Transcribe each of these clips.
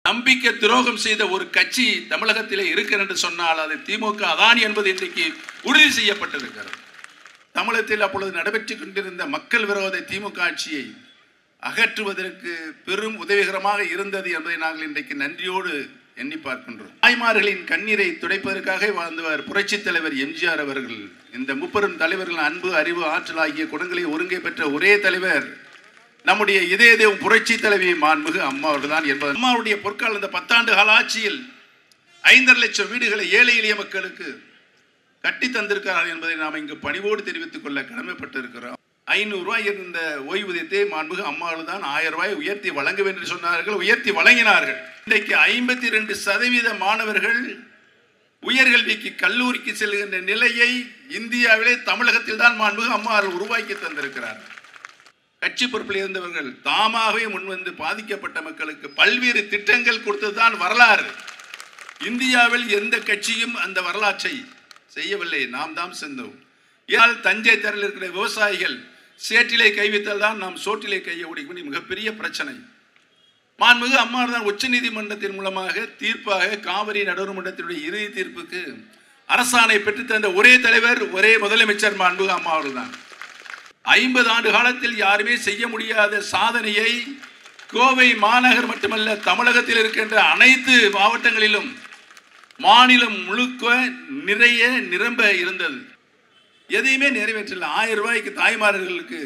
நம்பிக்கை துரோகம் செய்த ஒரு கட்சி தமிழகத்திலே இருக்கிறது என்று சொன்னால் அது திமுக அதான் என்பது இன்றைக்கு உறுதி செய்யப்பட்டிருக்கிறது தமிழகத்தில் அப்பொழுது நடைபெற்றுக் கொண்டிருந்த மக்கள் விரோத திமுக ஆட்சியை அகற்றுவதற்கு பெரும் உதவிகரமாக இருந்தது என்பதை நாங்கள் இன்றைக்கு நன்றியோடு எண்ணி பார்க்கின்றோம் தாய்மார்களின் கண்ணீரை துடைப்பதற்காக வாழ்ந்தவர் புரட்சித் தலைவர் எம்ஜிஆர் அவர்கள் இந்த முப்பெரும் தலைவர்கள் அன்பு அறிவு ஆற்றல் ஆகிய குணங்களை ஒருங்கே பெற்ற ஒரே தலைவர் நம்முடைய இதய தெய்வம் புரட்சி தலைவி மாண்புமிகு அம்மா அவர்கள்தான் என்பது அம்மாவுடைய பொற்கால இந்த பத்தாண்டு கால ஆட்சியில் ஐந்தரை லட்சம் வீடுகளை ஏழை எளிய மக்களுக்கு கட்டி தந்திருக்கிறார்கள் என்பதை நாம் இங்கு பணிவோடு தெரிவித்துக் கொள்ள கடமைப்பட்டிருக்கிறோம் ஐநூறு ரூபாய் இருந்த ஓய்வூதியத்தை மாண்புகு அம்மாவில் தான் ஆயிரம் ரூபாய் உயர்த்தி வழங்க வேண்டும் என்று சொன்னார்கள் உயர்த்தி வழங்கினார்கள் இன்றைக்கு ஐம்பத்தி ரெண்டு சதவீத மாணவர்கள் உயர்கல்விக்கு கல்லூரிக்கு செல்கின்ற நிலையை இந்தியாவிலே தமிழகத்தில் தான் மாண்புகு அம்மா அவர்கள் உருவாக்கி தந்திருக்கிறார் கட்சி பொறுப்பில் இருந்தவர்கள் தாமாகவே முன்வந்து பாதிக்கப்பட்ட மக்களுக்கு பல்வேறு திட்டங்கள் கொடுத்ததுதான் வரலாறு இந்தியாவில் எந்த கட்சியும் அந்த வரலாற்றை செய்யவில்லை நாம் தான் சென்றோம் இதனால் தஞ்சை தரையில் இருக்கிற விவசாயிகள் சேற்றிலே கை வைத்தால் தான் நாம் சோற்றிலே கையை ஓடிக்கும் மிகப்பெரிய பிரச்சனை மாண்புமிகு அம்மா தான் உச்ச நீதிமன்றத்தின் மூலமாக தீர்ப்பாக காவிரி நடுவர்மன்றத்தினுடைய இறுதி தீர்ப்புக்கு அரசாணை பெற்றுத்தந்த ஒரே தலைவர் ஒரே முதலமைச்சர் மாண்புமிகு அம்மா அவர்கள் தான் ஐம்பது ஆண்டு காலத்தில் யாருமே செய்ய முடியாத சாதனையை கோவை மாநகர் மட்டுமல்ல தமிழகத்தில் இருக்கின்ற அனைத்து மாவட்டங்களிலும் மாநிலம் முழுக்க நிறைய நிரம்ப இருந்தது எதையுமே நிறைவேற்றல ஆயிரம் ரூபாய்க்கு தாய்மார்களுக்கு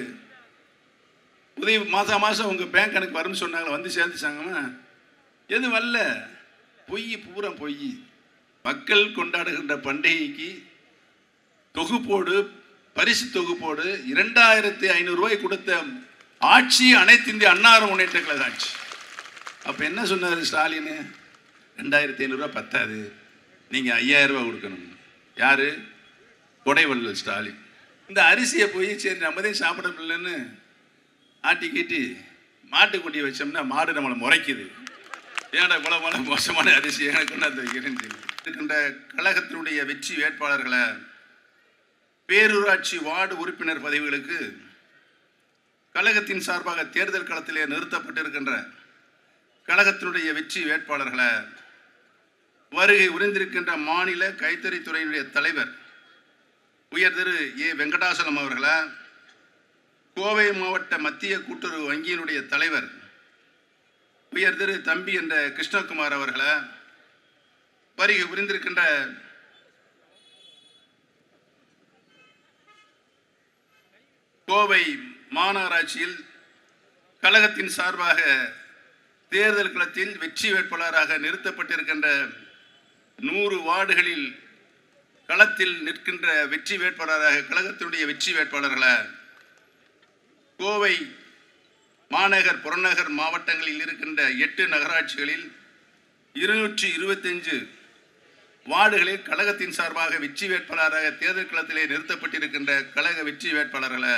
உதவி மாதம் மாதம் உங்கள் பேங்க் கணக்கு வரும்னு சொன்னாங்களே வந்து சேர்ந்துச்சாங்கம்மா எதுவும் வரல பொய் பூரா பொய் மக்கள் கொண்டாடுகின்ற பண்டிகைக்கு தொகுப்போடு பரிசு தொகுப்போடு இரண்டாயிரத்தி ஐநூறு ரூபாய் கொடுத்த ஆட்சி அனைத்து இந்திய அன்னார முன்னேற்ற கழக ஆட்சி அப்போ என்ன சொன்னார் ஸ்டாலின் ரெண்டாயிரத்தி ஐநூறுரூவா பத்தாது நீங்கள் ஐயாயிரம் ரூபாய் கொடுக்கணும் யார் கொடைவள்ளல் ஸ்டாலின் இந்த அரிசியை போய் சரி நம்மதையும் சாப்பிட முடியலன்னு ஆட்டி கீட்டி மாட்டுக்குட்டியை வச்சோம்னா மாடு நம்மளை முறைக்குது ஏன்டா இவ்வளவு மோசமான அரிசி எனக்கு கொண்டாந்து வைக்கிறேன்னு சொல்லி. இருக்கின்ற கழகத்தினுடைய வெற்றி வேட்பாளர்களை பேரூராட்சி வார்டு உறுப்பினர் பதவிகளுக்கு கழகத்தின் சார்பாக தேர்தல் களத்திலே நிறுத்தப்பட்டிருக்கின்ற கழகத்தினுடைய வெற்றி வேட்பாளர்களை வருகை உறிந்திருக்கின்ற மாநில கைத்தறித்துறையினுடைய தலைவர் உயர் திரு ஏ வெங்கடாசலம் அவர்களை கோவை மாவட்ட மத்திய கூட்டுறவு வங்கியினுடைய தலைவர் உயர் திரு தம்பி என்ற கிருஷ்ணகுமார் அவர்களை வருகை புரிந்திருக்கின்ற கோவை மாநகராட்சியில் கழகத்தின் சார்பாக தேர்தல் களத்தில் வெற்றி வேட்பாளராக நிறுத்தப்பட்டிருக்கின்ற நூறு வார்டுகளில் களத்தில் நிற்கின்ற வெற்றி வேட்பாளராக கழகத்தினுடைய வெற்றி வேட்பாளர்களை கோவை மாநகர் புறநகர் மாவட்டங்களில் இருக்கின்ற எட்டு நகராட்சிகளில் இருநூற்றி இருபத்தஞ்சு வார்டுகளில் கழகத்தின் சார்பாக வெற்றி வேட்பாளராக தேர்தல் களத்திலே நிறுத்தப்பட்டிருக்கின்ற கழக வெற்றி வேட்பாளர்களை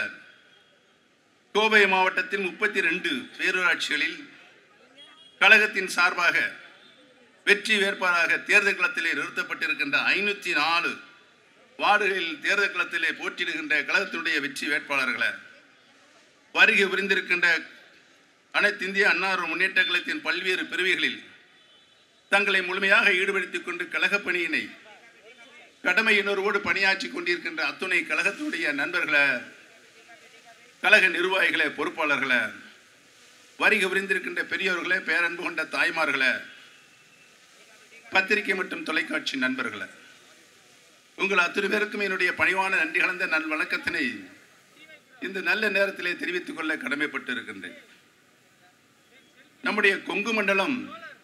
கோவை மாவட்டத்தில் முப்பத்தி ரெண்டு பேரூராட்சிகளில் கழகத்தின் சார்பாக வெற்றி வேட்பாளராக தேர்தல் களத்திலே நிறுத்தப்பட்டிருக்கின்ற ஐநூற்றி நாலு வார்டுகளில் தேர்தல் களத்திலே போட்டியிடுகின்ற கழகத்தினுடைய வெற்றி வேட்பாளர்களை வருகை புரிந்திருக்கின்ற அனைத்து இந்திய அன்னார் முன்னேற்ற கழகத்தின் பல்வேறு பிரிவுகளில் தங்களை முழுமையாக ஈடுபடுத்திக் கொண்டு கழகப் பணியினை கடமையினரோடு பணியாற்றி கொண்டிருக்கின்ற அத்துணை கழகத்தினுடைய நண்பர்களை கழக நிர்வாகிகளை பொறுப்பாளர்களை வருகை புரிந்திருக்கின்ற பெரியோர்களே பேரன்பு கொண்ட தாய்மார்களை பத்திரிகை மற்றும் தொலைக்காட்சி நண்பர்களை உங்கள் அத்தனை பேருக்கும் என்னுடைய பணிவான நன்றி கலந்த நல் வணக்கத்தினை இந்த நல்ல நேரத்திலே தெரிவித்துக் கொள்ள கடமைப்பட்டு இருக்கின்றேன் நம்முடைய கொங்கு மண்டலம்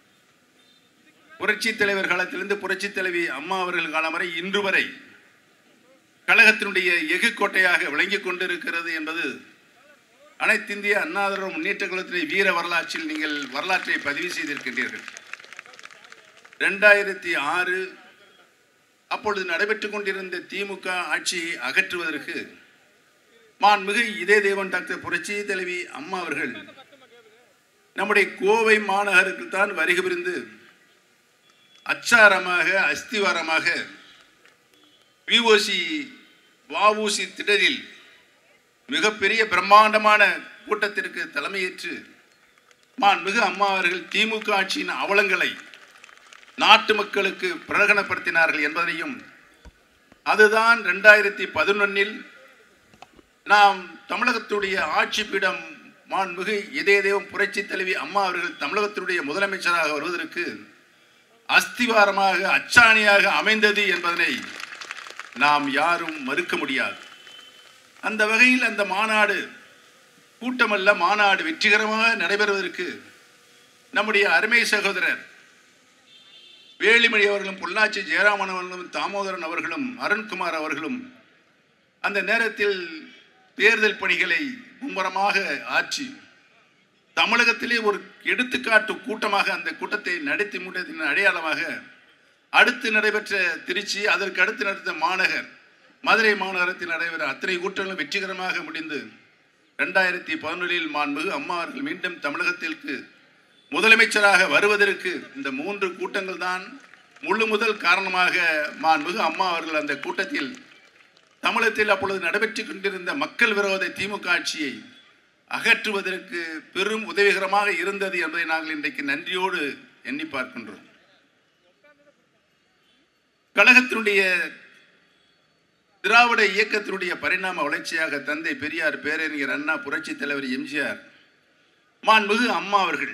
புரட்சி தலைவர் காலத்திலிருந்து புரட்சி தலைவி அம்மா அவர்கள் காலம் வரை இன்று வரை கழகத்தினுடைய எஃகு கோட்டையாக விளங்கிக் கொண்டிருக்கிறது என்பது அனைத்திந்திய அண்ணாதிர முன்னேற்ற கழகத்தினுடைய வீர வரலாற்றில் நீங்கள் வரலாற்றை பதிவு செய்திருக்கின்றீர்கள் ரெண்டாயிரத்தி ஆறு அப்பொழுது நடைபெற்றுக் கொண்டிருந்த திமுக ஆட்சியை அகற்றுவதற்கு மாண்புமிகு இதே தேவன் டாக்டர் புரட்சி தலைவி அம்மா அவர்கள் நம்முடைய கோவை மாநகருக்கு தான் வருகை புரிந்து அச்சாரமாக அஸ்திவாரமாக விஓசி வஉசி திடலில் மிகப்பெரிய பிரம்மாண்டமான கூட்டத்திற்கு தலைமையேற்று மாண்புமிகு அம்மா அவர்கள் திமுக ஆட்சியின் அவலங்களை நாட்டு மக்களுக்கு பிரகடனப்படுத்தினார்கள் என்பதையும் அதுதான் ரெண்டாயிரத்தி பதினொன்னில் நாம் தமிழகத்துடைய ஆட்சி பீடம் மாண்புமிகு இதய தெய்வம் புரட்சி தலைவி அம்மா அவர்கள் தமிழகத்தினுடைய முதலமைச்சராக வருவதற்கு அஸ்திவாரமாக அச்சாணியாக அமைந்தது என்பதனை நாம் யாரும் மறுக்க முடியாது அந்த வகையில் அந்த மாநாடு கூட்டமல்ல மாநாடு வெற்றிகரமாக நடைபெறுவதற்கு நம்முடைய அருமை சகோதரர் வேலிமணி அவர்களும் பொள்ளாச்சி ஜெயராமன் அவர்களும் தாமோதரன் அவர்களும் அருண்குமார் அவர்களும் அந்த நேரத்தில் தேர்தல் பணிகளை மும்முரமாக ஆற்றி தமிழகத்திலே ஒரு எடுத்துக்காட்டு கூட்டமாக அந்த கூட்டத்தை நடத்தி முடித்ததின் அடையாளமாக அடுத்து நடைபெற்ற திருச்சி அதற்கு அடுத்து நடந்த மாநகர் மதுரை மாநகரத்தில் நடைபெற அத்தனை கூட்டங்களும் வெற்றிகரமாக முடிந்து ரெண்டாயிரத்தி பதினொன்றில் மாண்புமிகு அம்மா அவர்கள் மீண்டும் தமிழகத்திற்கு முதலமைச்சராக வருவதற்கு இந்த மூன்று கூட்டங்கள் தான் முழு முதல் காரணமாக மாண்புமிகு அம்மா அவர்கள் அந்த கூட்டத்தில் தமிழகத்தில் அப்பொழுது நடைபெற்றுக் கொண்டிருந்த மக்கள் விரோத திமுக ஆட்சியை அகற்றுவதற்கு பெரும் உதவிகரமாக இருந்தது என்பதை நாங்கள் இன்றைக்கு நன்றியோடு எண்ணி பார்க்கின்றோம் கழகத்தினுடைய திராவிட இயக்கத்தினுடைய பரிணாம வளர்ச்சியாக தந்தை பெரியார் பேரறிஞர் அண்ணா புரட்சி தலைவர் எம்ஜிஆர் மாண்புமிகு அம்மா அவர்கள்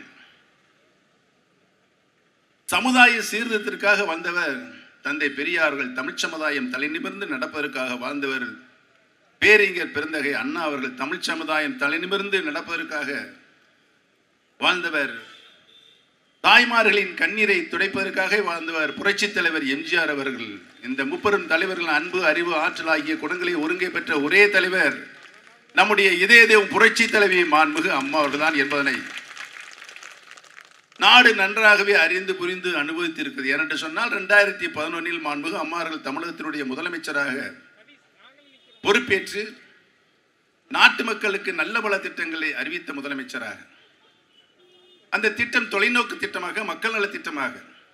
சமுதாய சீர்திருத்தத்திற்காக வந்தவர் தந்தை பெரியார்கள் தமிழ் சமுதாயம் தலைநிமிர்ந்து நடப்பதற்காக வாழ்ந்தவர் பேரிங்கர் பெருந்தகை அண்ணா அவர்கள் தமிழ் சமுதாயம் தலைநிமிர்ந்து நடப்பதற்காக வாழ்ந்தவர் தாய்மார்களின் கண்ணீரை துடைப்பதற்காக வாழ்ந்தவர் புரட்சி தலைவர் எம்ஜிஆர் அவர்கள் இந்த முப்பெரும் தலைவர்கள் அன்பு அறிவு ஆற்றல் ஆகிய குணங்களை ஒருங்கே பெற்ற ஒரே தலைவர் நம்முடைய இதய தேவ் புரட்சி தலைவி மாண்புமிகு அம்மா அவர்கள்தான் என்பதனை நாடு நன்றாகவே அறிந்து புரிந்து அனுபவித்திருக்கிறது ஏனென்று சொன்னால் ரெண்டாயிரத்தி பதினொன்னில் மாண்புமிகு அம்மா அவர்கள் தமிழகத்தினுடைய முதலமைச்சராக பொறுப்பேற்று நாட்டு மக்களுக்கு நல்ல பல திட்டங்களை அறிவித்த முதலமைச்சராக அந்த திட்டம் தொலைநோக்கு திட்டமாக மக்கள் நல திட்டமாக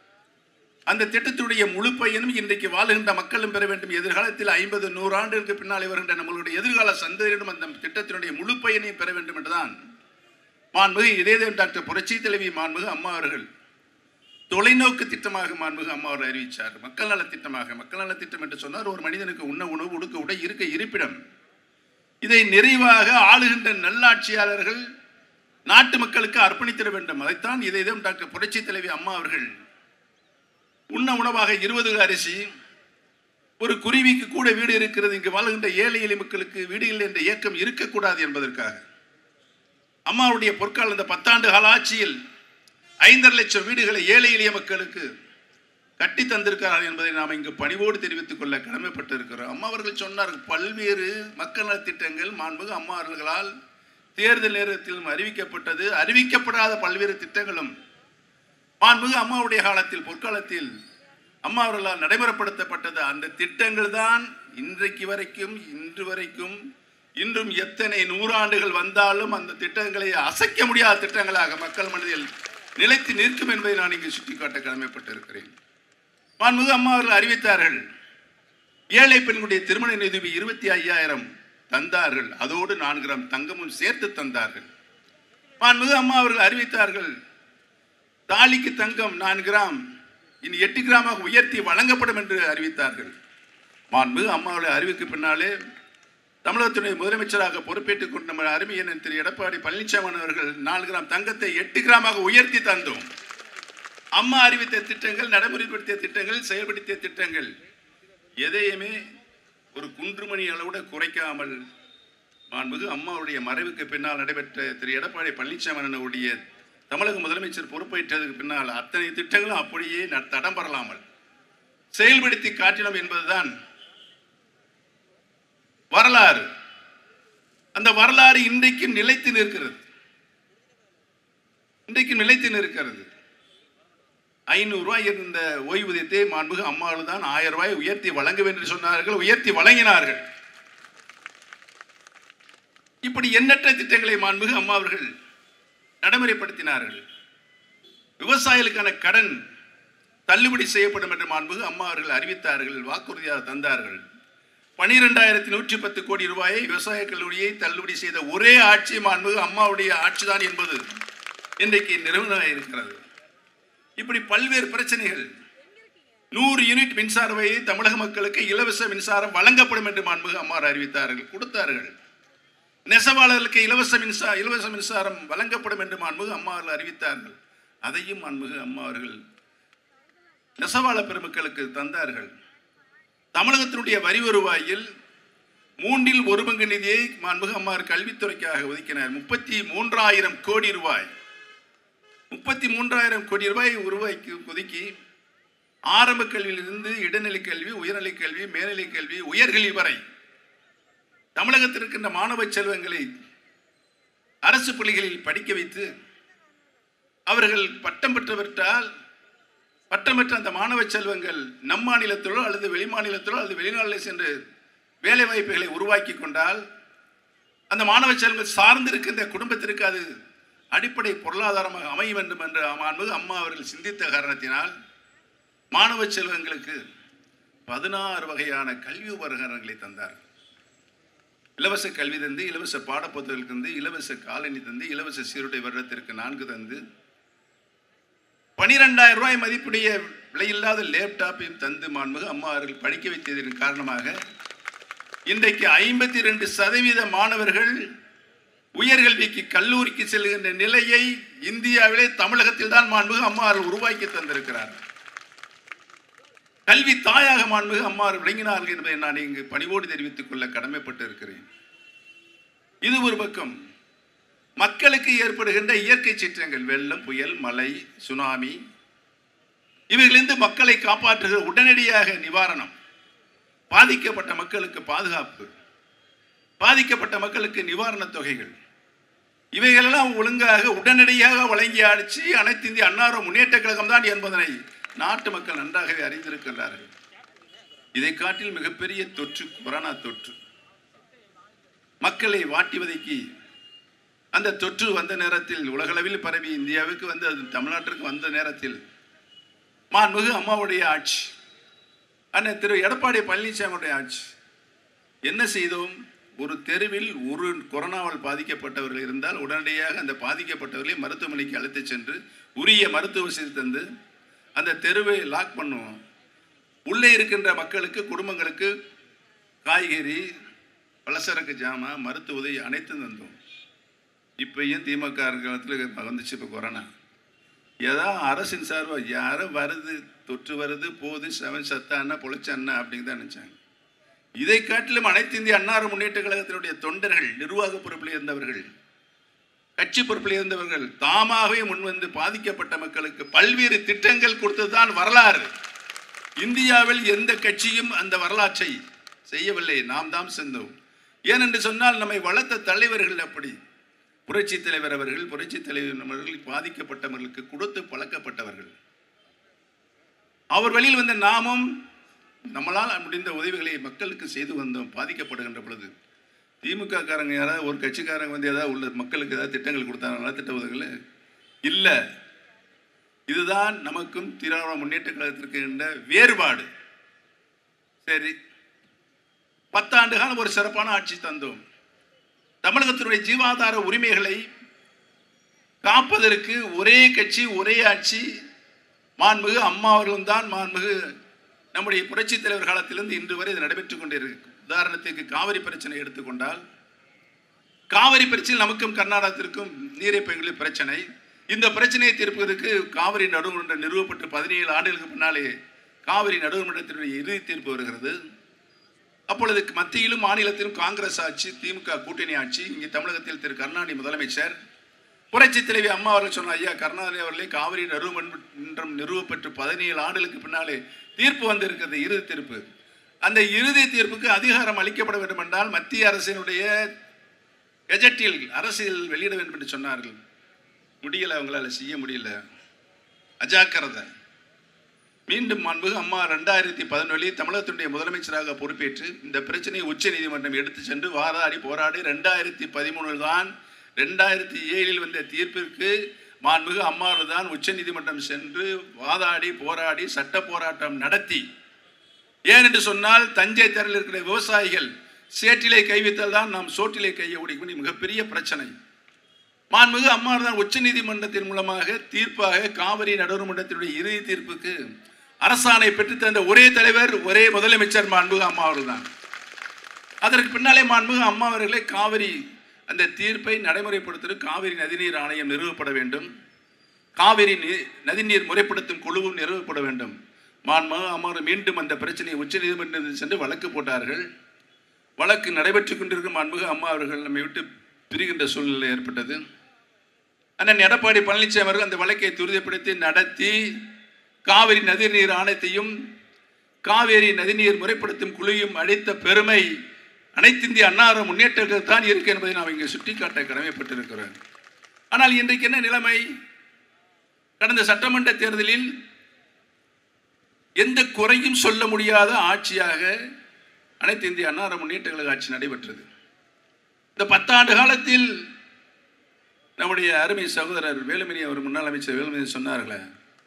அந்த திட்டத்துடைய முழு பயனும் இன்றைக்கு வாழுகின்ற மக்களும் பெற வேண்டும் எதிர்காலத்தில் ஐம்பது நூறு ஆண்டுகளுக்கு பின்னாலே வருகின்ற நம்மளுடைய எதிர்கால சந்ததியிடம் அந்த திட்டத்தினுடைய முழு பயனையும் பெற வேண்டும் என்றுதான் மாண்புமிகு இதேதேவன் டாக்டர் புரட்சி தலைவி மாண்புமிகு அம்மா அவர்கள் தொலைநோக்கு திட்டமாக மாண்புமிகு அம்மா அவர்கள் அறிவித்தார் மக்கள் நல திட்டமாக மக்கள் நல திட்டம் என்று சொன்னார் ஒரு மனிதனுக்கு உண்ண உணவு உடுக்க உடை இருக்க இருப்பிடம் இதை நிறைவாக ஆளுகின்ற நல்லாட்சியாளர்கள் நாட்டு மக்களுக்கு அர்ப்பணித்திட வேண்டும் அதைத்தான் இதைதான் டாக்டர் புரட்சி தலைவி அம்மா அவர்கள் உண்ண உணவாக இருபது அரிசி ஒரு குருவிக்கு கூட வீடு இருக்கிறது இங்கு வாழ்கின்ற ஏழை எளிய மக்களுக்கு வீடு இல்லை என்ற இயக்கம் இருக்கக்கூடாது என்பதற்காக அம்மாவுடைய பொற்கால இந்த பத்தாண்டு கால ஆட்சியில் ஐந்தரை லட்சம் வீடுகளை ஏழை எளிய மக்களுக்கு கட்டி தந்திருக்கிறார் என்பதை நாம் இங்கு பணிவோடு தெரிவித்துக் கொள்ள கடமைப்பட்டிருக்கிறோம் அம்மா அவர்கள் சொன்னார் பல்வேறு மக்கள் நலத்திட்டங்கள் மாண்புமிகு அம்மா அவர்களால் தேர்தல் நேரத்திலும் அறிவிக்கப்பட்டது அறிவிக்கப்படாத பல்வேறு திட்டங்களும் மாண்புமிகு அம்மாவுடைய காலத்தில் பொற்காலத்தில் அம்மா அவர்களால் நடைமுறைப்படுத்தப்பட்டது அந்த திட்டங்கள் தான் இன்றைக்கு வரைக்கும் இன்று வரைக்கும் இன்றும் எத்தனை நூறாண்டுகள் வந்தாலும் அந்த திட்டங்களை அசைக்க முடியாத திட்டங்களாக மக்கள் மனதில் நிலைத்து நிற்கும் என்பதை நான் இங்கு சுட்டிக்காட்ட கடமைப்பட்டிருக்கிறேன் மாண்புமிகு அம்மா அவர்கள் அறிவித்தார்கள் ஏழை பெண்களுடைய திருமண நிதி இருபத்தி ஐயாயிரம் தந்தார்கள் அதோடு நான்கு கிராம் தங்கமும் சேர்த்து தந்தார்கள் மாண்புமிகு அம்மா அவர்கள் அறிவித்தார்கள் தாலிக்கு தங்கம் நான்கு கிராம் இனி எட்டு கிராமாக உயர்த்தி வழங்கப்படும் என்று அறிவித்தார்கள் மாண்புமிகு அம்மாவுடைய அறிவிக்கு பின்னாலே தமிழகத்துடைய முதலமைச்சராக பொறுப்பேற்றுக் கொண்ட நம்ம அருமையன் திரு எடப்பாடி பழனிசாமி அவர்கள் நாலு கிராம் தங்கத்தை எட்டு கிராமாக உயர்த்தி தந்தோம் அம்மா அறிவித்த திட்டங்கள் நடைமுறைப்படுத்திய திட்டங்கள் செயல்படுத்திய திட்டங்கள் எதையுமே ஒரு குன்றுமணி அளவுட குறைக்காமல் மாண்புமிகு அம்மாவுடைய மறைவுக்கு பின்னால் நடைபெற்ற திரு எடப்பாடி பழனிசாமி அவருடைய தமிழக முதலமைச்சர் பொறுப்பேற்றதுக்கு பின்னால் அத்தனை திட்டங்களும் அப்படியே ந- தடம் பெறலாமல் செயல்படுத்தி காட்டினோம் என்பதுதான் வரலாறு அந்த வரலாறு இன்றைக்கும் நிலைத்து நிற்கிறது இன்றைக்கும் நிலைத்து நிற்கிறது ஐநூறு ரூபாய் இருந்த ஓய்வூதியத்தை மாண்புகு அம்மாவில் தான் ஆயிரம் ரூபாய் உயர்த்தி வழங்க வேண்டும் என்று சொன்னார்கள் உயர்த்தி வழங்கினார்கள் இப்படி எண்ணற்ற திட்டங்களை மாண்புகு அம்மா அவர்கள் நடைமுறைப்படுத்தினார்கள் விவசாயிகளுக்கான கடன் தள்ளுபடி செய்யப்படும் என்று மாண்புகு அம்மா அவர்கள் அறிவித்தார்கள் வாக்குறுதியாக தந்தார்கள் பனிரெண்டாயிரத்தி நூற்றி பத்து கோடி ரூபாயை விவசாய கல்லூரியை தள்ளுபடி செய்த ஒரே ஆட்சி மாண்புகு அம்மாவுடைய ஆட்சிதான் என்பது இன்றைக்கு நிறுவனம் இருக்கிறது இப்படி பல்வேறு பிரச்சனைகள் நூறு யூனிட் மின்சார வை தமிழக மக்களுக்கு இலவச மின்சாரம் வழங்கப்படும் என்று மாண்புமிகு அம்மார் அறிவித்தார்கள் கொடுத்தார்கள் நெசவாளர்களுக்கு இலவச மின்சார இலவச மின்சாரம் வழங்கப்படும் என்று மாண்புமிகு அம்மா அவர்கள் அறிவித்தார்கள் அதையும் மாண்புமிகு அம்மா அவர்கள் நெசவாள பெருமக்களுக்கு தந்தார்கள் தமிழகத்தினுடைய வரி வருவாயில் மூன்றில் ஒரு பங்கு நிதியை மாண்புமிகு அம்மார் கல்வித்துறைக்காக ஒதுக்கினார் முப்பத்தி மூன்றாயிரம் கோடி ரூபாய் முப்பத்தி மூன்றாயிரம் கோடி ரூபாய் உருவாக்கி ஒதுக்கி ஆரம்ப கல்வியிலிருந்து இடைநிலை கல்வி உயர்நிலை கல்வி மேல்நிலை கல்வி உயர்கல்வி வரை தமிழகத்தில் இருக்கின்ற மாணவ செல்வங்களை அரசு பள்ளிகளில் படிக்க வைத்து அவர்கள் பட்டம் பெற்றவற்றால் பட்டம் பெற்ற அந்த மாணவ செல்வங்கள் நம் மாநிலத்திலோ அல்லது வெளி மாநிலத்திலோ அல்லது வெளிநாட்டிலே சென்று வேலை வாய்ப்புகளை உருவாக்கி கொண்டால் அந்த மாணவ செல்வங்கள் சார்ந்திருக்கின்ற குடும்பத்திற்கு அது அடிப்படை பொருளாதாரமாக அமைய வேண்டும் என்று மாண்புமிகு அம்மா அவர்கள் சிந்தித்த காரணத்தினால் மாணவ செல்வங்களுக்கு பதினாறு வகையான கல்வி உபகரணங்களை தந்தார் இலவச கல்வி தந்து இலவச பாடப்புத்தகங்கள் தந்து இலவச காலணி தந்து இலவச சீருடை வருடத்திற்கு நான்கு தந்து பனிரெண்டாயிரம் ரூபாய் மதிப்புடைய விலையில்லாத லேப்டாப்பையும் தந்து மாண்புமிகு அம்மா அவர்கள் படிக்க வைத்ததன் காரணமாக இன்றைக்கு ஐம்பத்தி ரெண்டு சதவீத மாணவர்கள் உயர்கல்விக்கு கல்லூரிக்கு செல்கின்ற நிலையை இந்தியாவிலே தமிழகத்தில் தான் மாண்புமிகு அம்மா அவர்கள் உருவாக்கி தந்திருக்கிறார் கல்வி தாயாக மாண்புமிகு அம்மா அவர்கள் விளங்கினார்கள் என்பதை நான் இங்கு பணிவோடு தெரிவித்துக் கொள்ள கடமைப்பட்டு இருக்கிறேன் இது ஒரு பக்கம் மக்களுக்கு ஏற்படுகின்ற இயற்கை சீற்றங்கள் வெள்ளம் புயல் மழை சுனாமி இவைகளிலிருந்து மக்களை காப்பாற்றுகிற உடனடியாக நிவாரணம் பாதிக்கப்பட்ட மக்களுக்கு பாதுகாப்பு பாதிக்கப்பட்ட மக்களுக்கு நிவாரணத் தொகைகள் இவைகளெல்லாம் ஒழுங்காக உடனடியாக வழங்கி ஆட்சி அனைத்து இந்திய அன்னார முன்னேற்ற கழகம் தான் என்பதனை நாட்டு மக்கள் நன்றாகவே அறிந்திருக்கின்றார்கள் இதை காட்டில் மிகப்பெரிய தொற்று கொரோனா தொற்று மக்களை வாட்டி வதக்கி அந்த தொற்று வந்த நேரத்தில் உலகளவில் பரவி இந்தியாவுக்கு வந்து அது தமிழ்நாட்டிற்கு வந்த நேரத்தில் மாண்புமிகு அம்மாவுடைய ஆட்சி அண்ணன் திரு எடப்பாடி பழனிசாமியுடைய ஆட்சி என்ன செய்தோம் ஒரு தெருவில் ஒரு கொரோனாவால் பாதிக்கப்பட்டவர்கள் இருந்தால் உடனடியாக அந்த பாதிக்கப்பட்டவர்களை மருத்துவமனைக்கு அழைத்துச் சென்று உரிய மருத்துவ வசதி தந்து அந்த தெருவை லாக் பண்ணுவோம் உள்ளே இருக்கின்ற மக்களுக்கு குடும்பங்களுக்கு காய்கறி பலசரக்கு ஜாமான் மருத்துவ உதவி அனைத்தும் தந்தோம் இப்பயும் திமுக காலத்தில் வந்துச்சு இப்போ கொரோனா ஏதோ அரசின் சார்பாக யாரோ வருது தொற்று வருது போகுது செவன் சத்தான்னா பொழைச்சான்னா அப்படின்னு தான் நினச்சாங்க இதை காட்டிலும் அனைத்து இந்திய அன்னார முன்னேற்ற கழகத்தினுடைய தொண்டர்கள் நிர்வாக பொறுப்பில் இருந்தவர்கள் கட்சி பொறுப்பில் இருந்தவர்கள் தாமாகவே முன்வந்து பாதிக்கப்பட்ட மக்களுக்கு பல்வேறு திட்டங்கள் கொடுத்ததுதான் வரலாறு இந்தியாவில் எந்த கட்சியும் அந்த வரலாற்றை செய்யவில்லை நாம் தான் சென்றோம் ஏனென்று சொன்னால் நம்மை வளர்த்த தலைவர்கள் அப்படி புரட்சி தலைவர் அவர்கள் புரட்சி தலைவர் அவர்கள் பாதிக்கப்பட்டவர்களுக்கு கொடுத்து பழக்கப்பட்டவர்கள் அவர் வழியில் வந்த நாமும் நம்மளால் முடிந்த உதவிகளை மக்களுக்கு செய்து வந்தோம் பாதிக்கப்படுகின்ற பொழுது திமுக காரங்க யாராவது ஒரு கட்சிக்காரங்க வந்து ஏதாவது உள்ள மக்களுக்கு ஏதாவது திட்டங்கள் கொடுத்தாங்களா திட்ட உதவிகள் இல்லை இதுதான் நமக்கும் திராவிட முன்னேற்ற கழகத்திற்கு என்ற வேறுபாடு சரி பத்தாண்டு காலம் ஒரு சிறப்பான ஆட்சி தந்தோம் தமிழகத்தினுடைய ஜீவாதார உரிமைகளை காப்பதற்கு ஒரே கட்சி ஒரே ஆட்சி மாண்புமிகு அம்மா அவர்களும் தான் மாண்புமிகு நம்முடைய புரட்சி தலைவர் காலத்திலிருந்து இன்று வரை இது நடைபெற்றுக் கொண்டிருக்கு உதாரணத்துக்கு காவிரி பிரச்சனை எடுத்துக்கொண்டால் காவிரி பிரச்சனை நமக்கும் கர்நாடகத்திற்கும் நீரை பங்கில் பிரச்சனை இந்த பிரச்சனையை தீர்ப்பதற்கு காவிரி நடுவர்மன்றம் நிறுவப்பட்டு பதினேழு ஆண்டுகளுக்கு பின்னாலே காவிரி நடுவர்மன்றத்தினுடைய இறுதி தீர்ப்பு வருகிறது அப்பொழுது மத்தியிலும் மாநிலத்திலும் காங்கிரஸ் ஆட்சி திமுக கூட்டணி ஆட்சி இங்கே தமிழகத்தில் திரு கருணாநிதி முதலமைச்சர் புரட்சி தலைவி அம்மா அவர்கள் சொன்ன ஐயா கருணாநிதி அவர்களே காவிரி நடுவமன்றம் நிறுவப்பட்டு பதினேழு ஆண்டுகளுக்கு பின்னாலே தீர்ப்பு வந்திருக்கிறது இறுதி தீர்ப்பு அந்த இறுதி தீர்ப்புக்கு அதிகாரம் அளிக்கப்பட வேண்டும் என்றால் மத்திய அரசினுடைய கெஜெட்டில் அரசியல் வெளியிட வேண்டும் என்று சொன்னார்கள் முடியல அவங்களால செய்ய முடியல அஜாக்கிரதை மீண்டும் மாண்புகு அம்மா ரெண்டாயிரத்தி பதினொன்றில் தமிழகத்தினுடைய முதலமைச்சராக பொறுப்பேற்று இந்த பிரச்சனையை உச்ச நீதிமன்றம் எடுத்து சென்று வாதாடி போராடி ரெண்டாயிரத்தி பதிமூணில் தான் ரெண்டாயிரத்தி ஏழில் வந்த தீர்ப்பிற்கு மாண்புகு அம்மாவில் தான் உச்ச நீதிமன்றம் சென்று வாதாடி போராடி சட்ட போராட்டம் நடத்தி ஏனென்று சொன்னால் தஞ்சை தெருவில் இருக்கிற விவசாயிகள் சேற்றிலே கை வைத்தால் தான் நாம் சோற்றிலே கையை ஓடிக்கணும் மிகப்பெரிய பிரச்சனை மாண்புமிகு அம்மாவர் தான் உச்ச நீதிமன்றத்தின் மூலமாக தீர்ப்பாக காவிரி நடுவர்மன்றத்தினுடைய இறுதி தீர்ப்புக்கு அரசாணை பெற்றுத்தந்த ஒரே தலைவர் ஒரே முதலமைச்சர் மாண்புமிகு அம்மா அவர்கள் தான் அதற்கு பின்னாலே மாண்புமிகு அம்மா அவர்களே காவிரி அந்த தீர்ப்பை நடைமுறைப்படுத்த காவிரி நதிநீர் ஆணையம் நிறுவப்பட வேண்டும் காவிரி நீ- நதிநீர் முறைப்படுத்தும் குழுவும் நிறுவப்பட வேண்டும் மாண்புமிகு அம்மா அவர்கள் மீண்டும் அந்த பிரச்சனையை உச்ச நீதிமன்றத்தில் சென்று வழக்கு போட்டார்கள் வழக்கு நடைபெற்றுக் கொண்டிருக்கும் மாண்புமிகு அம்மா அவர்கள் நம்மை விட்டு பிரிகின்ற சூழ்நிலை ஏற்பட்டது அண்ணன் எடப்பாடி பழனிசாமி அவர்கள் அந்த வழக்கை துரிதப்படுத்தி நடத்தி காவிரி நதிநீர் ஆணையத்தையும் காவேரி நதிநீர் முறைப்படுத்தும் குழுவையும் அழைத்த பெருமை அனைத்திந்திய அன்னார முன்னேற்றங்கள் தான் இருக்கு என்பதை நாம் இங்கே சுட்டிக்காட்ட கடமைப்பட்டிருக்கிறோம் ஆனால் இன்றைக்கு என்ன நிலைமை கடந்த சட்டமன்ற தேர்தலில் எந்த குறையும் சொல்ல முடியாத ஆட்சியாக அனைத்து இந்திய அன்னார முன்னேற்ற கழக ஆட்சி நடைபெற்றது இந்த பத்தாண்டு காலத்தில் நம்முடைய அருமை சகோதரர் வேலுமணி அவர் முன்னாள் அமைச்சர் வேலுமணி சொன்னார்களே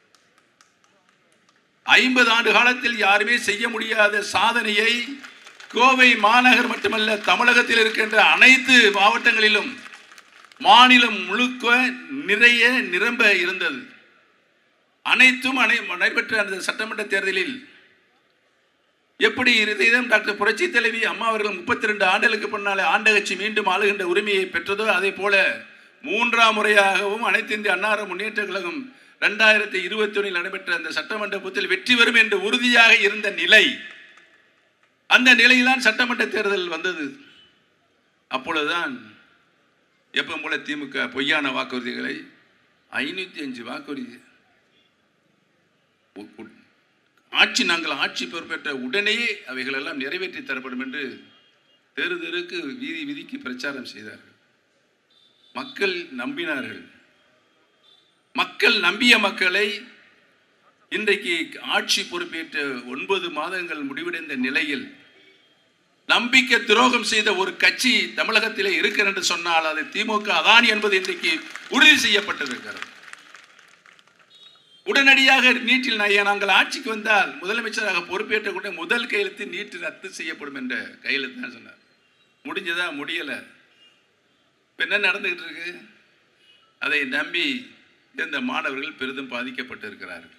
ஐம்பது ஆண்டு காலத்தில் யாருமே செய்ய முடியாத சாதனையை கோவை மாநகர் மட்டுமல்ல தமிழகத்தில் இருக்கின்ற அனைத்து மாவட்டங்களிலும் மாநிலம் முழுக்க நிறைய நிரம்ப இருந்தது அனைத்தும் அனை நடைபெற்ற அந்த சட்டமன்ற தேர்தலில் எப்படி இருதயம் டாக்டர் புரட்சி தலைவி அம்மா அவர்கள் முப்பத்தி ரெண்டு ஆண்டுகளுக்கு பின்னாலே ஆண்டகட்சி மீண்டும் ஆளுகின்ற உரிமையை பெற்றதோ அதே போல மூன்றாம் முறையாகவும் அனைத்து இந்திய அன்னார முன்னேற்ற கழகம் ரெண்டாயிரத்தி இருபத்தி ஒன்றில் நடைபெற்ற அந்த சட்டமன்ற கூட்டத்தில் வெற்றி பெறும் என்று உறுதியாக இருந்த நிலை அந்த நிலையில்தான் சட்டமன்ற தேர்தல் வந்தது அப்பொழுதுதான் எப்பவும் போல திமுக பொய்யான வாக்குறுதிகளை ஐநூத்தி அஞ்சு வாக்குறுதி உ- உ- ஆட்சி நாங்கள் ஆட்சி பொறுப்பேற்ற உடனேயே அவைகள் எல்லாம் நிறைவேற்றி தரப்படும் என்று தெரு தெருக்கு வீதி வீதிக்கு பிரச்சாரம் செய்தார்கள் மக்கள் நம்பினார்கள் மக்கள் நம்பிய மக்களை இன்றைக்கு ஆட்சி பொறுப்பேற்ற ஒன்பது மாதங்கள் முடிவடைந்த நிலையில் நம்பிக்கை துரோகம் செய்த ஒரு கட்சி தமிழகத்திலே இருக்கிறது என்று சொன்னால் அது திமுக அதானி என்பது இன்றைக்கு உறுதி செய்யப்பட்டிருக்கிறது உடனடியாக நீட்டில் நான் ஏன் நாங்கள் ஆட்சிக்கு வந்தால் முதலமைச்சராக பொறுப்பேற்ற கூட முதல் கையெழுத்து நீட்டு ரத்து செய்யப்படும் என்ற கையெழுத்து தான் சொன்னார் முடிஞ்சதா முடியல இப்ப என்ன நடந்துகிட்டு இருக்கு அதை நம்பி இந்த மாணவர்கள் பெரிதும் பாதிக்கப்பட்டிருக்கிறார்கள்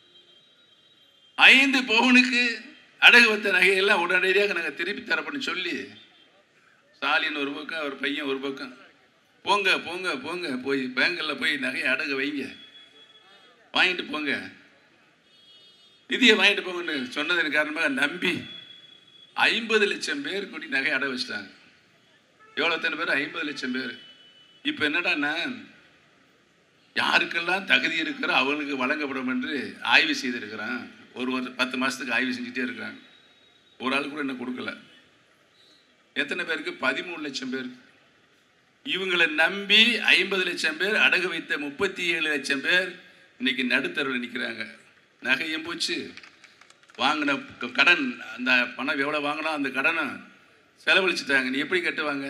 ஐந்து பவுனுக்கு அடகு வைத்த நகையெல்லாம் உடனடியாக நாங்கள் திருப்பி தரப்படும் சொல்லி ஸ்டாலின் ஒரு பக்கம் அவர் பையன் ஒரு பக்கம் போங்க போங்க போங்க போய் பேங்கில் போய் நகையை அடகு வைங்க வாங்கிட்டு போங்க நிதியை வாங்கிட்டு போங்கன்னு சொன்னதன் காரணமாக நம்பி ஐம்பது லட்சம் பேர் கூட்டி நகை அடை வச்சிட்டாங்க எவ்வளோ எத்தனை பேர் ஐம்பது லட்சம் பேர் இப்போ என்னடான்னா யாருக்கெல்லாம் தகுதி இருக்கிறோ அவங்களுக்கு வழங்கப்படும் என்று ஆய்வு செய்திருக்கிறான் ஒரு வருஷம் பத்து மாதத்துக்கு ஆய்வு செஞ்சுட்டே இருக்கிறாங்க ஒரு ஆள் கூட என்ன கொடுக்கல எத்தனை பேருக்கு பதிமூணு லட்சம் பேர் இவங்களை நம்பி ஐம்பது லட்சம் பேர் அடகு வைத்த முப்பத்தி ஏழு லட்சம் பேர் இன்னைக்கு நடுத்தருவில் நிற்கிறாங்க நகையும் போச்சு வாங்கின க- கடன் அந்த பணம் எவ்வளோ வாங்கினா அந்த கடனை செலவழிச்சிட்டாங்க நீ எப்படி கட்டுவாங்க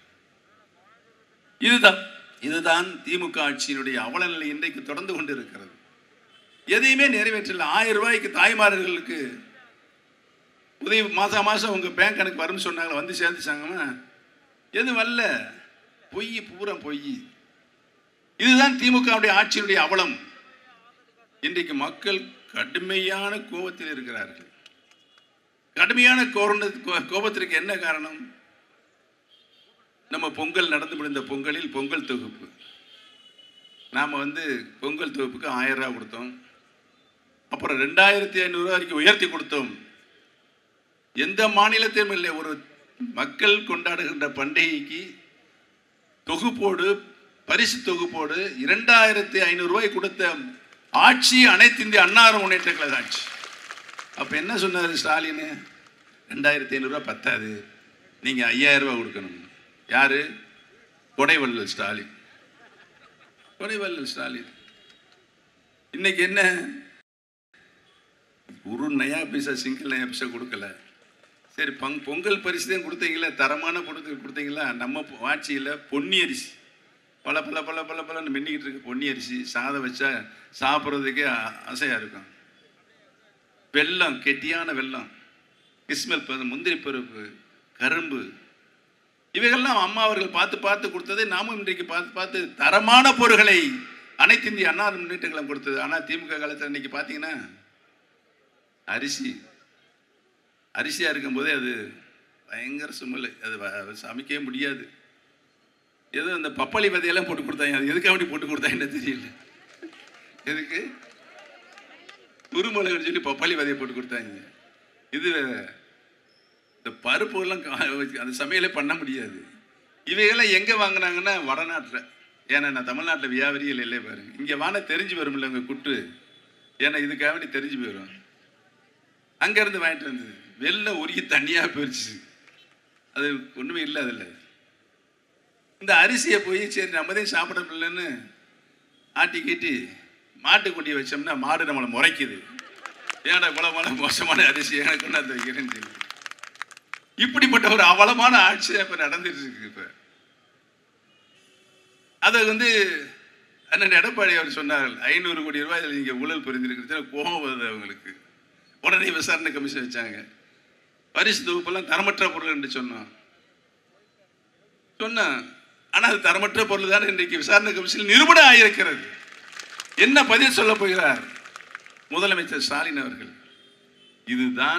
இதுதான் இதுதான் திமுக ஆட்சியினுடைய அவலநிலை இன்றைக்கு தொடர்ந்து கொண்டு இருக்கிறது எதையுமே நிறைவேற்றல ஆயிரம் ரூபாய்க்கு தாய்மார்களுக்கு உதவி மாதம் மாதம் உங்கள் பேங்க் கணக்கு வரும்னு சொன்னாங்களே வந்து சேர்ந்துச்சாங்கன்னா எதுவும் வரல பொய் பூரா பொய் இதுதான் திமுகவுடைய ஆட்சியினுடைய அவலம் இன்றைக்கு மக்கள் கடுமையான கோபத்தில் இருக்கிறார்கள் கடுமையான கோரண கோ- கோபத்திற்கு என்ன காரணம் நம்ம பொங்கல் நடந்து முடிந்த பொங்கலில் பொங்கல் தொகுப்பு நாம் வந்து பொங்கல் தொகுப்புக்கு ஆயிரம் ரூபாய் கொடுத்தோம் அப்புறம் ரெண்டாயிரத்தி ஐநூறு வரைக்கும் உயர்த்தி கொடுத்தோம் எந்த மாநிலத்திலும் இல்லை ஒரு மக்கள் கொண்டாடுகின்ற பண்டிகைக்கு தொகுப்போடு பரிசு தொகுப்போடு இரண்டாயிரத்தி ஐநூறு ரூபாய் கொடுத்த ஆட்சி அனைத்து இந்திய அன்னார முன்னேற்ற கழக ஆட்சி அப்ப என்ன சொன்னார் ஸ்டாலின் ரெண்டாயிரத்தி ஐநூறுரூவா பத்தாது நீங்க ஐயாயிரம் ரூபாய் கொடுக்கணும் யாரு கொடைவள்ளல் ஸ்டாலின் கொடைவள்ளல் ஸ்டாலின் இன்னைக்கு என்ன ஒரு நயா பைசா சிங்கிள் நயா பைசா கொடுக்கல சரி பங் பொங்கல் பரிசு தான் கொடுத்தீங்களா தரமான கொடுத்து கொடுத்தீங்களா நம்ம பொ- ஆட்சியில் பொன்னி அரிசி பல பல பல பல பலன்னு மின்னிக்கிட்டு இருக்கு பொன்னி அரிசி சாதம் வச்சா சாப்பிட்றதுக்கே அசையாக இருக்கும் வெல்லம் கெட்டியான வெல்லம் கிஸ்மல் பருப்பு முந்திரி பருப்பு கரும்பு இவைகள்லாம் அம்மா அவர்கள் பார்த்து பார்த்து கொடுத்ததை நாமும் இன்றைக்கு பார்த்து பார்த்து தரமான பொருட்களை அனைத்து இந்திய அண்ணா முன்னேற்ற கழகம் கொடுத்தது ஆனால் திமுக காலத்தில் இன்னைக்கு பார்த்தீங்கன்னா அரிசி அரிசியாக இருக்கும்போதே அது பயங்கர சுமல் அது வ- சமைக்கவே முடியாது ஏதோ அந்த பப்பாளி விதையெல்லாம் போட்டு கொடுத்தாங்க அது எதுக்காக வேண்டி போட்டு கொடுத்தாங்கன்னு தெரியல எதுக்கு குருமிளகுன்னு சொல்லி பப்பாளி விதையை போட்டு கொடுத்தாங்க இது இந்த பருப்புலாம் கா- வச்சு அந்த சமையலே பண்ண முடியாது இவைகள்லாம் எங்கே வாங்கினாங்கன்னா வடநாட்டில் ஏன்னா நான் தமிழ்நாட்டில் வியாபாரிகள் இல்லை பாருங்க இங்கே வான தெரிஞ்சு வரும்ல உங்கள் குட்டு ஏன்னா இதுக்காக வேண்டி தெரிஞ்சு போயிடும் அங்கேருந்து வாங்கிட்டு வந்தது வெளில உருகி தண்ணியாக போயிடுச்சு அது ஒன்றுமே இல்லை அதில் இந்த அரிசியை போய் சரி நம்மதே சாப்பிட முடியலன்னு ஆட்டி கீட்டி மாட்டுக்குட்டி வச்சோம்னா மாடு நம்மளை முறைக்குது ஏன்டா இவ்வளவு மோசமான அரிசி எனக்கு கொண்டாந்து வைக்கிறேன்னு சொல்லி இப்படிப்பட்ட ஒரு அவலமான ஆட்சி இப்ப நடந்துட்டு இருக்கு இப்ப அதை வந்து அண்ணன் எடப்பாடி அவர் சொன்னார்கள் ஐநூறு கோடி ரூபாய் இதில் நீங்க ஊழல் புரிந்திருக்கிறது கோபம் வருது அவங்களுக்கு உடனே விசாரணை கமிஷன் வச்சாங்க பரிசு தொகுப்பெல்லாம் தரமற்ற பொருள் என்று சொன்னோம் சொன்னேன் ஆனா அது தரமற்ற பொருள் தான் இன்றைக்கு விசாரணை கமிஷன் நிரூபணம் ஆகியிருக்கிறது என்ன பதில் சொல்ல போகிறார் முதலமைச்சர் ஸ்டாலின் அவர்கள் இதுதான்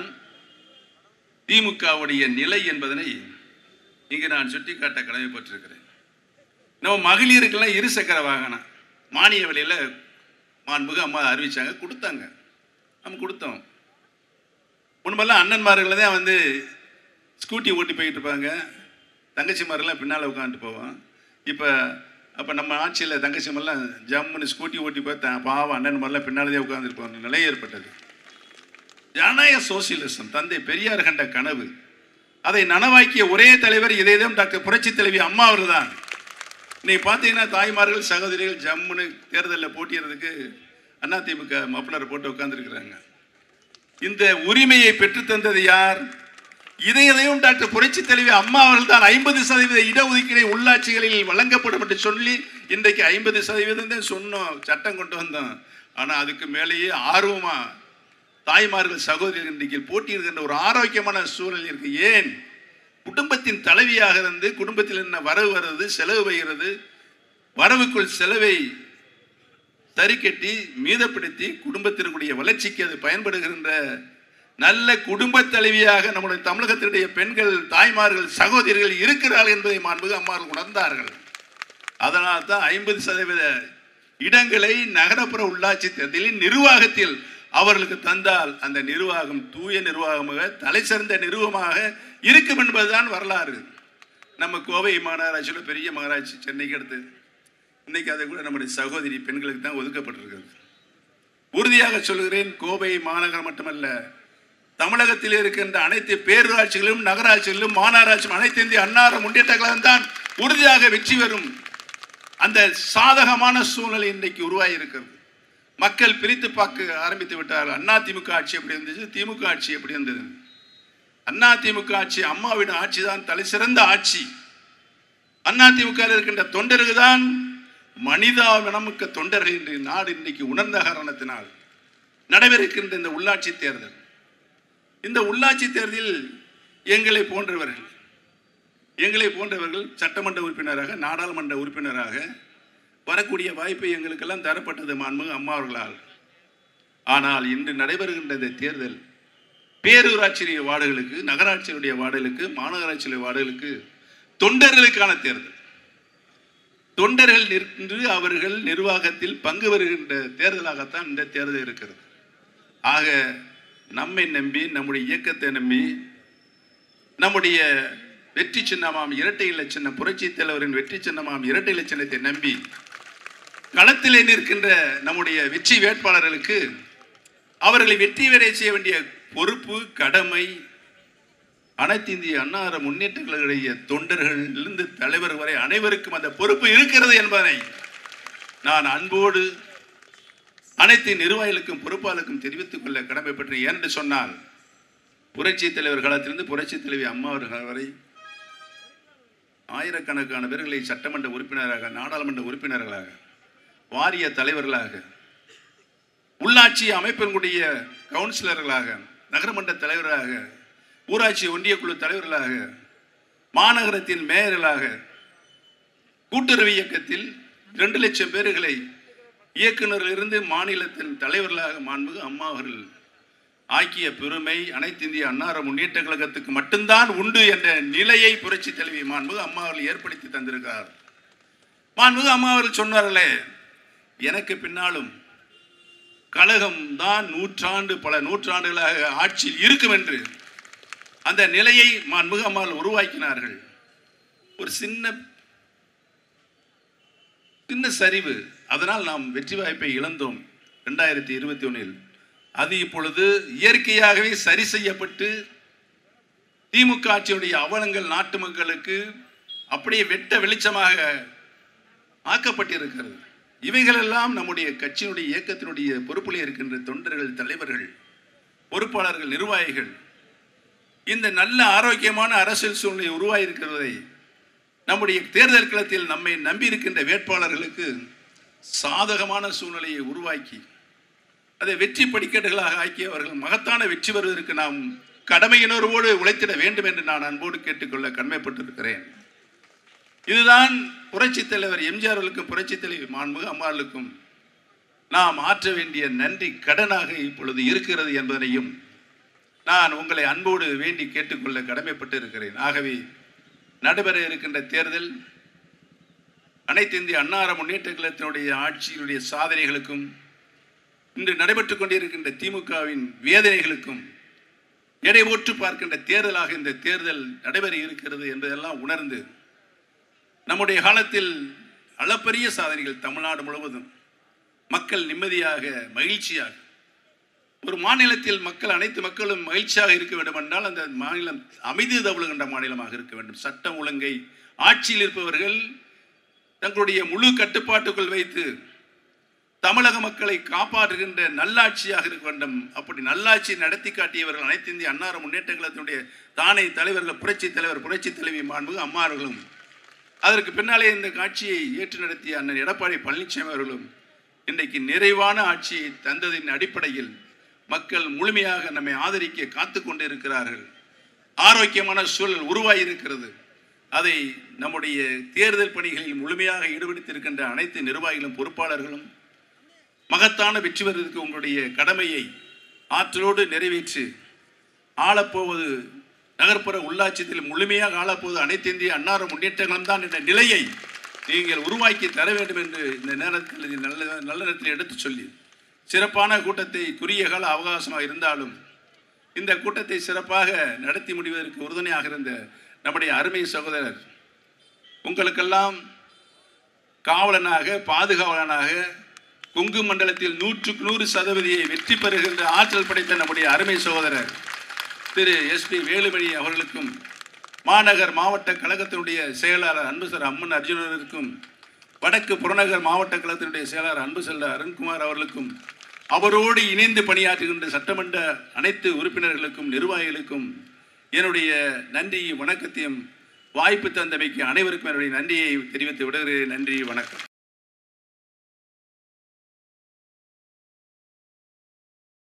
திமுகவுடைய நிலை என்பதனை இங்கு நான் சுட்டிக்காட்ட கடமைப்பட்டிருக்கிறேன் நம்ம மகளிருக்கெல்லாம் இருசக்கர வாகனம் மானிய விலையில மாண்புக அம்மா அறிவிச்சாங்க கொடுத்தாங்க நம்ம கொடுத்தோம் முன்பெல்லாம் அண்ணன்மார்கள் தான் வந்து ஸ்கூட்டி ஓட்டி போயிட்டு இருப்பாங்க தங்கச்சிமாரெல்லாம் பின்னால் உட்காந்துட்டு போவோம் இப்போ அப்போ நம்ம ஆட்சியில் தங்கச்சிமாரெல்லாம் ஜம்முன்னு ஸ்கூட்டி ஓட்டி போய் த பாவம் அண்ணன்மாரெல்லாம் பின்னாலே உட்காந்துருப்பாங்க நிலை ஏற்பட்டது ஜனநாயக சோசியலிசம் தந்தை பெரியார் கண்ட கனவு அதை நனவாக்கிய ஒரே தலைவர் இதேதான் டாக்டர் புரட்சி தலைவி அம்மா அவர்கள் தான் இன்னைக்கு பார்த்தீங்கன்னா தாய்மார்கள் சகோதரிகள் ஜம்முன்னு தேர்தலில் போட்டியிடுறதுக்கு அதிமுக மப்ளர் போட்டு உட்காந்துருக்குறாங்க இந்த உரிமையை பெற்றுத் தந்தது யார் இதையதையும் டாக்டர் புரட்சி தலைவி அம்மா அவர்கள் தான் ஐம்பது சதவீத இடஒதுக்கீடை உள்ளாட்சிகளில் வழங்கப்படும் என்று சொல்லி இன்றைக்கு ஐம்பது சதவீதம் தான் சொன்னோம் சட்டம் கொண்டு வந்தோம் ஆனால் அதுக்கு மேலேயே ஆர்வமா தாய்மார்கள் சகோதரிகள் இன்றைக்கு போட்டியிடுகின்ற ஒரு ஆரோக்கியமான சூழல் இருக்கு ஏன் குடும்பத்தின் தலைவியாக இருந்து குடும்பத்தில் என்ன வரவு வருது செலவு வருகிறது வரவுக்குள் செலவை சரி கட்டி மீதப்படுத்தி குடும்பத்தினுடைய வளர்ச்சிக்கு அது பயன்படுகின்ற நல்ல குடும்ப தலைவியாக நம்முடைய தமிழகத்தினுடைய பெண்கள் தாய்மார்கள் சகோதரிகள் இருக்கிறார்கள் என்பதை மாண்புக அம்மார்கள் உணர்ந்தார்கள் அதனால் தான் ஐம்பது சதவீத இடங்களை நகரப்புற உள்ளாட்சி தேர்தலில் நிர்வாகத்தில் அவர்களுக்கு தந்தால் அந்த நிர்வாகம் தூய நிர்வாகமாக தலை சிறந்த நிறுவனமாக இருக்கும் என்பதுதான் வரலாறு நம்ம கோவை மாநகராட்சியில் பெரிய மாநகராட்சி சென்னைக்கு அடுத்து இன்னைக்கு அதை கூட நம்முடைய சகோதரி பெண்களுக்கு தான் ஒதுக்கப்பட்டிருக்கிறது உறுதியாக சொல்கிறேன் கோவை மாநகரம் மட்டுமல்ல தமிழகத்தில் இருக்கின்ற அனைத்து பேரூராட்சிகளும் நகராட்சிகளிலும் மாநகராட்சியும் அனைத்து இந்திய அன்னார முன்னேற்ற கழகம் தான் உறுதியாக வெற்றி பெறும் அந்த சாதகமான சூழ்நிலை இன்றைக்கு உருவாகி இருக்கிறது மக்கள் பிரித்து பார்க்க ஆரம்பித்து விட்டார்கள் அண்ணா திமுக ஆட்சி எப்படி இருந்துச்சு திமுக ஆட்சி எப்படி இருந்தது அண்ணா திமுக ஆட்சி அம்மாவின் ஆட்சி தான் தலை சிறந்த ஆட்சி அண்ணா திமுக இருக்கின்ற தொண்டர்கள் தான் மனிதாபினமுக்க தொண்டர்கள் என்று நாடு இன்னைக்கு உணர்ந்த காரணத்தினால் நடைபெறுகின்ற இந்த உள்ளாட்சி தேர்தல் இந்த உள்ளாட்சி தேர்தலில் எங்களை போன்றவர்கள் எங்களை போன்றவர்கள் சட்டமன்ற உறுப்பினராக நாடாளுமன்ற உறுப்பினராக வரக்கூடிய வாய்ப்பு எங்களுக்கெல்லாம் தரப்பட்டது மாண்புமிகு அம்மா அவர்களால் ஆனால் இன்று நடைபெறுகின்ற இந்த தேர்தல் பேரூராட்சி வார்டுகளுக்கு நகராட்சியினுடைய வார்டுகளுக்கு மாநகராட்சி வார்டுகளுக்கு தொண்டர்களுக்கான தேர்தல் தொண்டர்கள் நின்று அவர்கள் நிர்வாகத்தில் பங்கு வருகின்ற தேர்தலாகத்தான் இந்த தேர்தல் இருக்கிறது ஆக நம்மை நம்பி நம்முடைய இயக்கத்தை நம்பி நம்முடைய வெற்றி சின்னமாம் இரட்டை இலை சின்ன புரட்சி தலைவரின் வெற்றி சின்னமாம் இரட்டை இலை சின்னத்தை நம்பி களத்திலே நிற்கின்ற நம்முடைய வெற்றி வேட்பாளர்களுக்கு அவர்களை வெற்றி பெற செய்ய வேண்டிய பொறுப்பு கடமை அனைத்து இந்திய அன்னார முன்னேற்ற கழகடைய தொண்டர்களிலிருந்து தலைவர் வரை அனைவருக்கும் அந்த பொறுப்பு இருக்கிறது என்பதனை நான் அன்போடு அனைத்து நிர்வாகிகளுக்கும் பொறுப்பாளருக்கும் தெரிவித்துக் கொள்ள கடமைப்பட்டேன் ஏனென்று சொன்னால் புரட்சி தலைவர் காலத்திலிருந்து புரட்சி தலைவி அம்மா அவர்கள் வரை ஆயிரக்கணக்கான பேர்களை சட்டமன்ற உறுப்பினராக நாடாளுமன்ற உறுப்பினர்களாக வாரிய தலைவர்களாக உள்ளாட்சி அமைப்பினுடைய கவுன்சிலர்களாக நகரமன்ற தலைவராக ஊராட்சி ஒன்றிய குழு தலைவர்களாக மாநகரத்தின் மேயர்களாக கூட்டுறவு இயக்கத்தில் இரண்டு லட்சம் பேர்களை இயக்குநரிலிருந்து மாநிலத்தின் தலைவர்களாக மாண்புகு அம்மா அவர்கள் ஆக்கிய பெருமை அனைத்து இந்திய அன்னார முன்னேற்ற கழகத்துக்கு மட்டும்தான் உண்டு என்ற நிலையை புரட்சி தலைவி மாண்புகு அம்மா அவர்கள் ஏற்படுத்தி தந்திருக்கிறார் மாண்புகு அம்மா அவர்கள் சொன்னார்களே எனக்கு பின்னாலும் கழகம் தான் நூற்றாண்டு பல நூற்றாண்டுகளாக ஆட்சியில் இருக்கும் என்று அந்த நிலையை மாண்புகு அம்மாள் உருவாக்கினார்கள் ஒரு சின்ன சின்ன சரிவு அதனால் நாம் வெற்றி வாய்ப்பை இழந்தோம் ரெண்டாயிரத்தி இருபத்தி ஒன்றில் அது இப்பொழுது இயற்கையாகவே சரி செய்யப்பட்டு திமுக ஆட்சியுடைய அவலங்கள் நாட்டு மக்களுக்கு அப்படியே வெட்ட வெளிச்சமாக ஆக்கப்பட்டிருக்கிறது இவைகளெல்லாம் நம்முடைய கட்சியினுடைய இயக்கத்தினுடைய பொறுப்பில் இருக்கின்ற தொண்டர்கள் தலைவர்கள் பொறுப்பாளர்கள் நிர்வாகிகள் இந்த நல்ல ஆரோக்கியமான அரசியல் சூழ்நிலை உருவாகியிருக்கிறதை நம்முடைய தேர்தல் களத்தில் நம்மை நம்பியிருக்கின்ற வேட்பாளர்களுக்கு சாதகமான சூழ்நிலையை உருவாக்கி அதை வெற்றி படிக்கட்டுகளாக ஆக்கி அவர்கள் மகத்தான வெற்றி பெறுவதற்கு நாம் கடமையினரோடு உழைத்திட வேண்டும் என்று நான் அன்போடு கேட்டுக்கொள்ள கடமைப்பட்டிருக்கிறேன் இதுதான் புரட்சித் தலைவர் எம்ஜிஆர் அவர்களுக்கும் புரட்சித் தலைவர் மாண்புகு அம்மாளுக்கும் நாம் ஆற்ற வேண்டிய நன்றி கடனாக இப்பொழுது இருக்கிறது என்பதனையும் நான் உங்களை அன்போடு வேண்டி கேட்டுக்கொள்ள கடமைப்பட்டு இருக்கிறேன் ஆகவே நடைபெற இருக்கின்ற தேர்தல் அனைத்து இந்திய அன்னார முன்னேற்ற கழகத்தினுடைய ஆட்சியினுடைய சாதனைகளுக்கும் இன்று நடைபெற்றுக் கொண்டிருக்கின்ற திமுகவின் வேதனைகளுக்கும் எடை போட்டு பார்க்கின்ற தேர்தலாக இந்த தேர்தல் நடைபெற இருக்கிறது என்பதெல்லாம் உணர்ந்து நம்முடைய காலத்தில் அளப்பரிய சாதனைகள் தமிழ்நாடு முழுவதும் மக்கள் நிம்மதியாக மகிழ்ச்சியாக ஒரு மாநிலத்தில் மக்கள் அனைத்து மக்களும் மகிழ்ச்சியாக இருக்க வேண்டும் என்றால் அந்த மாநிலம் அமைதி தவழுகின்ற மாநிலமாக இருக்க வேண்டும் சட்டம் ஒழுங்கை ஆட்சியில் இருப்பவர்கள் தங்களுடைய முழு கட்டுப்பாட்டுக்குள் வைத்து தமிழக மக்களை காப்பாற்றுகின்ற நல்லாட்சியாக இருக்க வேண்டும் அப்படி நல்லாட்சி நடத்தி காட்டியவர்கள் அனைத்து இந்திய அன்னார முன்னேற்ற கழகத்தினுடைய தானை தலைவர்கள் புரட்சி தலைவர் புரட்சி தலைவி மாண்புகு அம்மார்களும் அதற்கு பின்னாலே இந்த காட்சியை ஏற்று நடத்திய அண்ணன் எடப்பாடி பழனிசாமி அவர்களும் இன்றைக்கு நிறைவான ஆட்சியை தந்ததின் அடிப்படையில் மக்கள் முழுமையாக நம்மை ஆதரிக்க காத்து கொண்டு இருக்கிறார்கள் ஆரோக்கியமான சூழல் உருவாகி இருக்கிறது அதை நம்முடைய தேர்தல் பணிகளில் முழுமையாக ஈடுபடுத்தியிருக்கின்ற அனைத்து நிர்வாகிகளும் பொறுப்பாளர்களும் மகத்தான வெற்றி பெறுவதற்கு உங்களுடைய கடமையை ஆற்றலோடு நிறைவேற்றி ஆளப்போவது நகர்ப்புற உள்ளாட்சியத்தில் முழுமையாக ஆளப்போவது அனைத்து இந்திய அன்னார முன்னேற்றங்களும் தான் என்ற நிலையை நீங்கள் உருவாக்கி தர வேண்டும் என்று இந்த நேரத்தில் இது நல்ல நல்ல நேரத்தில் எடுத்துச் சொல்லி சிறப்பான கூட்டத்தை குறுகிய கால அவகாசமாக இருந்தாலும் இந்த கூட்டத்தை சிறப்பாக நடத்தி முடிவதற்கு உறுதுணையாக இருந்த நம்முடைய அருமை சகோதரர் உங்களுக்கெல்லாம் காவலனாக பாதுகாவலனாக கொங்கு மண்டலத்தில் நூற்றுக்கு நூறு சதவீதியை வெற்றி பெறுகின்ற ஆற்றல் படைத்த நம்முடைய அருமை சகோதரர் திரு எஸ்பி வேலுமணி அவர்களுக்கும் மாநகர் மாவட்ட கழகத்தினுடைய செயலாளர் அன்பு சார் அம்மன் அர்ஜுனருக்கும் வடக்கு புறநகர் மாவட்ட கழகத்தினுடைய செயலாளர் அன்பு செல்ல அருண்குமார் அவர்களுக்கும் அவரோடு இணைந்து பணியாற்றுகின்ற சட்டமன்ற அனைத்து உறுப்பினர்களுக்கும் நிர்வாகிகளுக்கும் என்னுடைய நன்றி வணக்கத்தையும் வாய்ப்பு தந்தமைக்கு அனைவருக்கும் என்னுடைய நன்றியை தெரிவித்து விடுகிறேன் நன்றி வணக்கம்